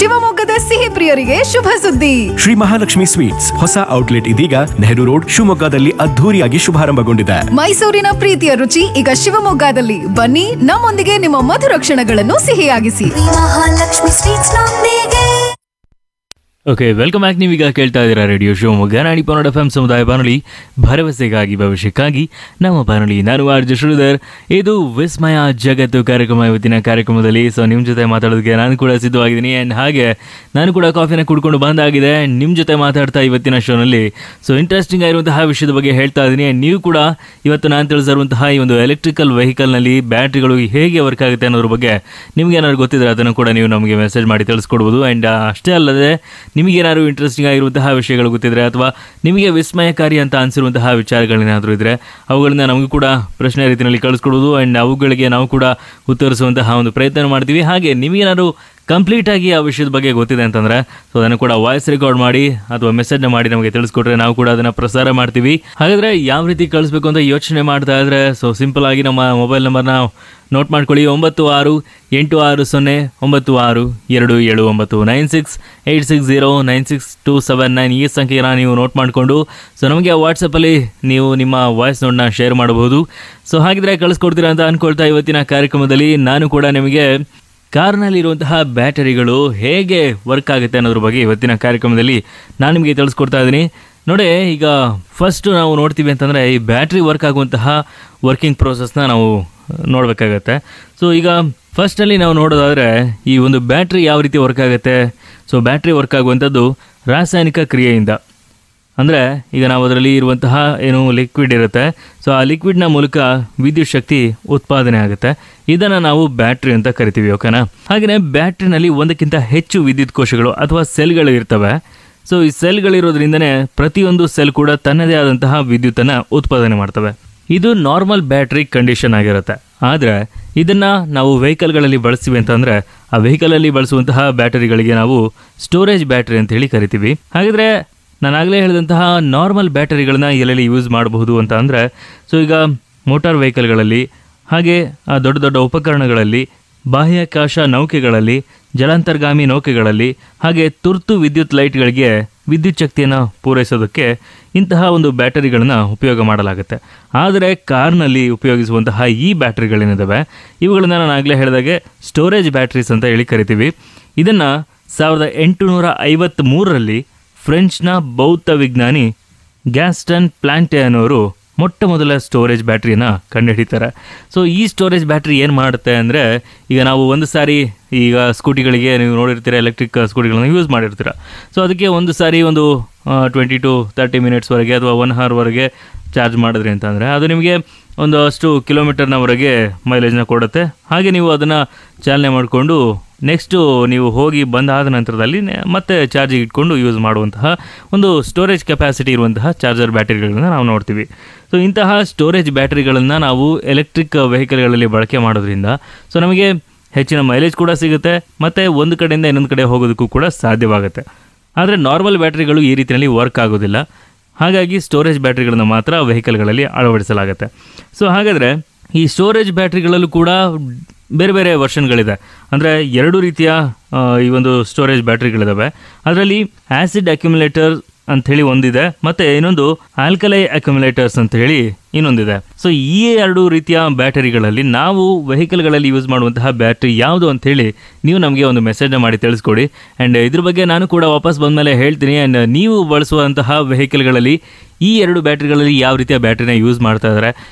ಶಿವಮೊಗ್ಗದ ಸಿಹಿ ಪ್ರಿಯರಿಗೆ ಶುಭ ಸುದ್ದಿ ಶ್ರೀ ಮಹಾಲಕ್ಷ್ಮಿ ಸ್ವೀಟ್ಸ್ ಹೊಸ ಔಟ್ಲೆಟ್ ಇದೀಗ ನೆಹರು ರೋಡ್ ಶಿವಮೊಗ್ಗದಲ್ಲಿ ಅದ್ಧೂರಿಯಾಗಿ ಶುಭಾರಂಭಗೊಂಡಿದೆ ಮೈಸೂರಿನ ಪ್ರೀತಿಯ ರುಚಿ ಈಗ ಶಿವಮೊಗ್ಗದಲ್ಲಿ ಬನ್ನಿ ನಮ್ಮೊಂದಿಗೆ ನಿಮ್ಮ ಮಧುರ ಕ್ಷಣಗಳನ್ನು ಸಿಹಿಯಾಗಿಸಿ ಮಹಾಲಕ್ಷ್ಮಿ ಸ್ವೀಟ್ಸ್ ನೊಂದಿಗೆ ಓಕೆ ವೆಲ್ಕಮ್ ಬ್ಯಾಕ್ ನೀವೀಗ ಕೇಳ್ತಾ ಇದ್ದೀರಾ ರೇಡಿಯೋ ಶಿವಮೊಗ್ಗ ನಾಡಿ ಪನ್ನಡ ಎಫ್ ಎಂ ಸಮುದಾಯ ಬಾನುಲಿ ಭರವಸೆಗಾಗಿ ಭವಿಷ್ಯಕ್ಕಾಗಿ ನಮ್ಮ ಬಾನುಲಿ ನಾನು ಆರ್ ಜೆ ಶ್ರೀಧರ್ ಇದು ವಿಸ್ಮಯ ಜಗತ್ತು ಕಾರ್ಯಕ್ರಮ ಇವತ್ತಿನ ಕಾರ್ಯಕ್ರಮದಲ್ಲಿ ಸೊ ನಿಮ್ಮ ಜೊತೆ ಮಾತಾಡೋದಕ್ಕೆ ನಾನು ಕೂಡ ಸಿದ್ಧವಾಗಿದ್ದೀನಿ ಆ್ಯಂಡ್ ಹಾಗೆ ನಾನು ಕೂಡ ಕಾಫಿನ ಕುಡ್ಕೊಂಡು ಬಂದಾಗಿದೆ ನಿಮ್ಮ ಜೊತೆ ಮಾತಾಡ್ತಾ ಇವತ್ತಿನ ಶೋನಲ್ಲಿ ಸೊ ಇಂಟ್ರೆಸ್ಟಿಂಗ್ ಆಗಿರುವಂತಹ ವಿಷಯದ ಬಗ್ಗೆ ಹೇಳ್ತಾ ಇದ್ದೀನಿ And ನೀವು ಕೂಡ ಇವತ್ತು ನಾನು ತಿಳಿಸಿರುವಂತಹ ಈ ಒಂದು ಎಲೆಕ್ಟ್ರಿಕಲ್ ವೆಹಿಕಲ್ನಲ್ಲಿ ಬ್ಯಾಟ್ರಿಗಳು ಹೇಗೆ ವರ್ಕ್ ಆಗುತ್ತೆ ಅನ್ನೋದ್ರ ಬಗ್ಗೆ ನಿಮ್ಗೆ ಏನಾದ್ರು ಗೊತ್ತಿದ್ರೆ ಅದನ್ನು ಕೂಡ ನೀವು ನಮಗೆ ಮೆಸೇಜ್ ಮಾಡಿ ತಿಳಿಸ್ಕೊಡ್ಬೋದು ಆ್ಯಂಡ್ ಅಷ್ಟೇ ಅಲ್ಲದೆ ನಿಮಗೆ ಏನಾದ್ರು ಇಂಟ್ರೆಸ್ಟಿಂಗ್ ಆಗಿರುವಂತಹ ವಿಷಯಗಳು ಗೊತ್ತಿದ್ರೆ ಅಥವಾ ನಿಮಗೆ ವಿಸ್ಮಯಕಾರಿ ಅಂತ ಅನಿಸಿರುವಂತಹ ವಿಚಾರಗಳೇನಾದರೂ ಇದ್ದರೆ ಅವುಗಳನ್ನ ನಮಗೂ ಕೂಡ ಪ್ರಶ್ನೆ ರೀತಿಯಲ್ಲಿ ಕಳಿಸ್ಕೊಡೋದು ಆ್ಯಂಡ್ ಅವುಗಳಿಗೆ ನಾವು ಕೂಡ ಉತ್ತರಿಸುವಂತಹ ಒಂದು ಪ್ರಯತ್ನ ಮಾಡ್ತೀವಿ ಹಾಗೆ ನಿಮಗೇನಾದ್ರು ಕಂಪ್ಲೀಟ್ ಆಗಿ ಆ ವಿಷಯದ ಬಗ್ಗೆ ಗೊತ್ತಿದೆ ಅಂತಂದ್ರೆ ಸೊ ಅದನ್ನು ಕೂಡ ವಾಯ್ಸ್ ರೆಕಾರ್ಡ್ ಮಾಡಿ ಅಥವಾ ಮೆಸೇಜ್ನ ಮಾಡಿ ನಮಗೆ ತಿಳಿಸ್ಕೊಟ್ರೆ ನಾವು ಕೂಡ ಅದನ್ನ ಪ್ರಸಾರ ಮಾಡ್ತೀವಿ ಹಾಗಾದ್ರೆ ಯಾವ ರೀತಿ ಕಳಿಸ್ಬೇಕು ಅಂತ ಯೋಚನೆ ಮಾಡ್ತಾ ಇದ್ರೆ ಸೊ ಸಿಂಪಲ್ ಆಗಿ ನಮ್ಮ ಮೊಬೈಲ್ ನಂಬರ್ನ ನೋಟ್ ಮಾಡ್ಕೊಳ್ಳಿ ಒಂಬತ್ತು ಆರು ಎಂಟು ಆರು ಸೊನ್ನೆ ಒಂಬತ್ತು ಆರು ಎರಡು ಏಳು ಒಂಬತ್ತು nine six eight six zero nine six two seven nine ಈ ಸಂಖ್ಯೆನ ನೀವು ನೋಟ್ ಮಾಡಿಕೊಂಡು ಸೊ ನಮಗೆ ವಾಟ್ಸಪ್ಪಲ್ಲಿ ನೀವು ನಿಮ್ಮ ವಾಯ್ಸ್ ನೋಟ್ನ ಶೇರ್ ಮಾಡಬಹುದು ಸೊ ಹಾಗಿದ್ರೆ ಕಳಿಸ್ಕೊಡ್ತೀರಾ ಅಂತ ಅನ್ಕೊಳ್ತಾ ಇವತ್ತಿನ ಕಾರ್ಯಕ್ರಮದಲ್ಲಿ ನಾನು ಕೂಡ ನಿಮಗೆ ಕಾರ್ನಲ್ಲಿರುವಂತಹ ಬ್ಯಾಟರಿಗಳು ಹೇಗೆ ವರ್ಕ್ ಆಗುತ್ತೆ ಅನ್ನೋದ್ರ ಬಗ್ಗೆ ಇವತ್ತಿನ ಕಾರ್ಯಕ್ರಮದಲ್ಲಿ ನಾನು ನಿಮಗೆ ತಿಳಿಸ್ಕೊಡ್ತಾ ಇದ್ದೀನಿ ನೋಡಿ ಈಗ ಫಸ್ಟ್ ನಾವು ನೋಡ್ತೀವಿ ಅಂತಂದರೆ ಈ ಬ್ಯಾಟ್ರಿ ವರ್ಕ್ ಆಗುವಂತಹ ವರ್ಕಿಂಗ್ ಪ್ರೋಸೆಸ್ನ ನಾವು ನೋಡಬೇಕಾಗತ್ತೆ ಸೊ ಈಗ ಫಸ್ಟಲ್ಲಿ ನಾವು ನೋಡೋದಾದರೆ ಈ ಒಂದು ಬ್ಯಾಟ್ರಿ ಯಾವ ರೀತಿ ವರ್ಕ್ ಆಗುತ್ತೆ ಸೊ ಬ್ಯಾಟ್ರಿ ವರ್ಕ್ ಆಗುವಂಥದ್ದು ರಾಸಾಯನಿಕ ಕ್ರಿಯೆಯಿಂದ ಅಂದರೆ ಈಗ ನಾವು ಅದರಲ್ಲಿ ಇರುವಂತಹ ಏನು ಲಿಕ್ವಿಡ್ ಇರುತ್ತೆ ಸೊ ಆ ಲಿಕ್ವಿಡ್ನ ಮೂಲಕ ವಿದ್ಯುತ್ ಶಕ್ತಿ ಉತ್ಪಾದನೆ ಆಗುತ್ತೆ ಇದನ್ನು ನಾವು ಬ್ಯಾಟ್ರಿ ಅಂತ ಕರಿತೀವಿ ಓಕೆನಾ ಹಾಗೆಯೇ ಬ್ಯಾಟ್ರಿನಲ್ಲಿ ಒಂದಕ್ಕಿಂತ ಹೆಚ್ಚು ವಿದ್ಯುತ್ ಕೋಶಗಳು ಅಥವಾ ಸೆಲ್ಗಳು ಇರ್ತವೆ ಸೊ ಈ ಸೆಲ್ಗಳಿರೋದ್ರಿಂದನೇ ಪ್ರತಿಯೊಂದು ಸೆಲ್ ಕೂಡ ತನ್ನದೇ ಆದಂತಹ ವಿದ್ಯುತ್ತನ್ನು ಉತ್ಪಾದನೆ ಮಾಡ್ತವೆ ಇದು ನಾರ್ಮಲ್ ಬ್ಯಾಟ್ರಿ ಕಂಡೀಷನ್ ಆಗಿರುತ್ತೆ ಆದರೆ ಇದನ್ನು ನಾವು ವೆಹಿಕಲ್ಗಳಲ್ಲಿ ಬಳಸ್ತೀವಿ ಅಂತಂದರೆ ಆ ವೆಹಿಕಲಲ್ಲಿ ಬಳಸುವಂತಹ ಬ್ಯಾಟರಿಗಳಿಗೆ ನಾವು ಸ್ಟೋರೇಜ್ ಬ್ಯಾಟರಿ ಅಂತ ಹೇಳಿ ಕರಿತೀವಿ ಹಾಗಿದ್ರೆ ನಾನಾಗಲೇ ಹೇಳಿದಂತಹ ನಾರ್ಮಲ್ ಬ್ಯಾಟರಿಗಳನ್ನ ಎಲ್ಲೆಲ್ಲಿ ಯೂಸ್ ಮಾಡಬಹುದು ಅಂತ ಅಂದರೆ ಸೊ ಈಗ ಮೋಟಾರ್ ವೆಹಿಕಲ್ಗಳಲ್ಲಿ ಹಾಗೆ ಆ ದೊಡ್ಡ ದೊಡ್ಡ ಉಪಕರಣಗಳಲ್ಲಿ ಬಾಹ್ಯಾಕಾಶ ನೌಕೆಗಳಲ್ಲಿ ಜಲಾಂತರ್ಗಾಮಿ ನೌಕೆಗಳಲ್ಲಿ ಹಾಗೆ ತುರ್ತು ವಿದ್ಯುತ್ ಲೈಟ್ಗಳಿಗೆ ವಿದ್ಯುತ್ ಶಕ್ತಿಯನ್ನು ಪೂರೈಸೋದಕ್ಕೆ ಇಂತಹ ಒಂದು ಬ್ಯಾಟರಿಗಳನ್ನ ಉಪಯೋಗ ಮಾಡಲಾಗುತ್ತೆ ಆದರೆ ಕಾರ್ನಲ್ಲಿ ಉಪಯೋಗಿಸುವಂತಹ ಈ ಬ್ಯಾಟರಿಗಳೇನಿದ್ದಾವೆ ಇವುಗಳನ್ನ ನಾನು ಆಗಲೇ ಹೇಳಿದಾಗೆ ಸ್ಟೋರೇಜ್ ಬ್ಯಾಟ್ರೀಸ್ ಅಂತ ಹೇಳಿ ಕರಿತೀವಿ ಇದನ್ನು ಸಾವಿರದ ಎಂಟುನೂರ ಐವತ್ತ್ಮೂರರಲ್ಲಿ ಫ್ರೆಂಚ್ನ ಬೌದ್ಧ ವಿಜ್ಞಾನಿ ಗ್ಯಾಸ್ಟನ್ ಪ್ಲಾಂಟೆ ಅನ್ನೋರು ಮೊಟ್ಟ ಮೊದಲ ಸ್ಟೋರೇಜ್ ಬ್ಯಾಟ್ರಿಯನ್ನು ಕಂಡುಹಿಡಿತಾರೆ ಸೊ ಈ ಸ್ಟೋರೇಜ್ ಬ್ಯಾಟ್ರಿ ಏನು ಮಾಡುತ್ತೆ ಅಂದರೆ ಈಗ ನಾವು ಒಂದು ಸಾರಿ ಈಗ ಸ್ಕೂಟಿಗಳಿಗೆ ನೀವು ನೋಡಿರ್ತೀರ ಎಲೆಕ್ಟ್ರಿಕ್ ಸ್ಕೂಟಿಗಳನ್ನ ಯೂಸ್ ಮಾಡಿರ್ತೀರ ಸೊ ಅದಕ್ಕೆ ಒಂದು ಸಾರಿ ಒಂದು ಟ್ವೆಂಟಿ ಟು ತರ್ಟಿ ಮಿನಿಟ್ಸ್ವರೆಗೆ ಅಥವಾ ಒನ್ ಅವರ್ವರೆಗೆ ಚಾರ್ಜ್ ಮಾಡಿದ್ರಿ ಅಂತಂದರೆ ಅದು ನಿಮಗೆ ಒಂದು ಅಷ್ಟು ಕಿಲೋಮೀಟರ್ನವರೆಗೆ ಮೈಲೇಜ್ನ ಕೊಡುತ್ತೆ ಹಾಗೆ ನೀವು ಅದನ್ನು ಚಾಲನೆ ಮಾಡಿಕೊಂಡು ನೆಕ್ಸ್ಟು ನೀವು ಹೋಗಿ ಬಂದಾದ ನಂತರದಲ್ಲಿ ನೆ- ಮತ್ತೆ ಚಾರ್ಜಿಗೆ ಇಟ್ಕೊಂಡು ಯೂಸ್ ಮಾಡುವಂತಹ ಒಂದು ಸ್ಟೋರೇಜ್ ಕೆಪಾಸಿಟಿ ಇರುವಂತಹ ಚಾರ್ಜರ್ ಬ್ಯಾಟರಿಗಳನ್ನ ನಾವು ನೋಡ್ತೀವಿ ಸೊ ಇಂತಹ ಸ್ಟೋರೇಜ್ ಬ್ಯಾಟರಿಗಳನ್ನು ನಾವು ಎಲೆಕ್ಟ್ರಿಕ್ ವೆಹಿಕಲ್ಗಳಲ್ಲಿ ಬಳಕೆ ಮಾಡೋದ್ರಿಂದ ಸೊ ನಮಗೆ ಹೆಚ್ಚಿನ ಮೈಲೇಜ್ ಕೂಡ ಸಿಗುತ್ತೆ ಮತ್ತು ಒಂದು ಕಡೆಯಿಂದ ಇನ್ನೊಂದು ಕಡೆ ಹೋಗೋದಕ್ಕೂ ಕೂಡ ಸಾಧ್ಯವಾಗುತ್ತೆ ಆದರೆ ನಾರ್ಮಲ್ ಬ್ಯಾಟ್ರಿಗಳು ಈ ರೀತಿಯಲ್ಲಿ ವರ್ಕ್ ಆಗೋದಿಲ್ಲ ಹಾಗಾಗಿ ಸ್ಟೋರೇಜ್ ಬ್ಯಾಟ್ರಿಗಳನ್ನು ಮಾತ್ರ ವೆಹಿಕಲ್ಗಳಲ್ಲಿ ಅಳವಡಿಸಲಾಗುತ್ತೆ ಸೊ ಹಾಗಾದರೆ ಈ ಸ್ಟೋರೇಜ್ ಬ್ಯಾಟ್ರಿಗಳಲ್ಲೂ ಕೂಡ ಬೇರೆ ಬೇರೆ ವರ್ಷನ್ಗಳಿದೆ ಅಂದರೆ ಎರಡು ರೀತಿಯ ಆ, ಈ ಒಂದು ಸ್ಟೋರೇಜ್ ಬ್ಯಾಟ್ರಿಗಳಿದ್ದಾವೆ ಅದರಲ್ಲಿ ಆ್ಯಸಿಡ್ ಅಕ್ಯುಮುಲೇಟರ್ ಅಂಥೇಳಿ ಒಂದಿದೆ ಮತ್ತು ಇನ್ನೊಂದು ಆಲ್ಕಲೈ ಅಕ್ಯುಮುಲೇಟರ್ಸ್ ಅಂತ ಹೇಳಿ ಇನ್ನೊಂದಿದೆ ಸೊ ಈ ಎರಡು ರೀತಿಯ ಬ್ಯಾಟರಿಗಳಲ್ಲಿ ನಾವು ವೆಹಿಕಲ್ಗಳಲ್ಲಿ ಯೂಸ್ ಮಾಡುವಂತಹ ಬ್ಯಾಟ್ರಿ ಯಾವುದು ಅಂತೇಳಿ ನೀವು ನಮಗೆ ಒಂದು ಮೆಸೇಜ್ನ ಮಾಡಿ ತಿಳಿಸ್ಕೊಡಿ ಆ್ಯಂಡ್ ಇದ್ರ ಬಗ್ಗೆ ನಾನು ಕೂಡ ವಾಪಸ್ ಬಂದಮೇಲೆ ಹೇಳ್ತೀನಿ ಆ್ಯಂಡ್ ನೀವು ಬಳಸುವಂತಹ ವೆಹಿಕಲ್ಗಳಲ್ಲಿ ಈ ಎರಡು ಬ್ಯಾಟ್ರಿಗಳಲ್ಲಿ ಯಾವ ರೀತಿಯ ಬ್ಯಾಟ್ರಿನ ಯೂಸ್ ಮಾಡ್ತಾ ಇದ್ದಾರೆ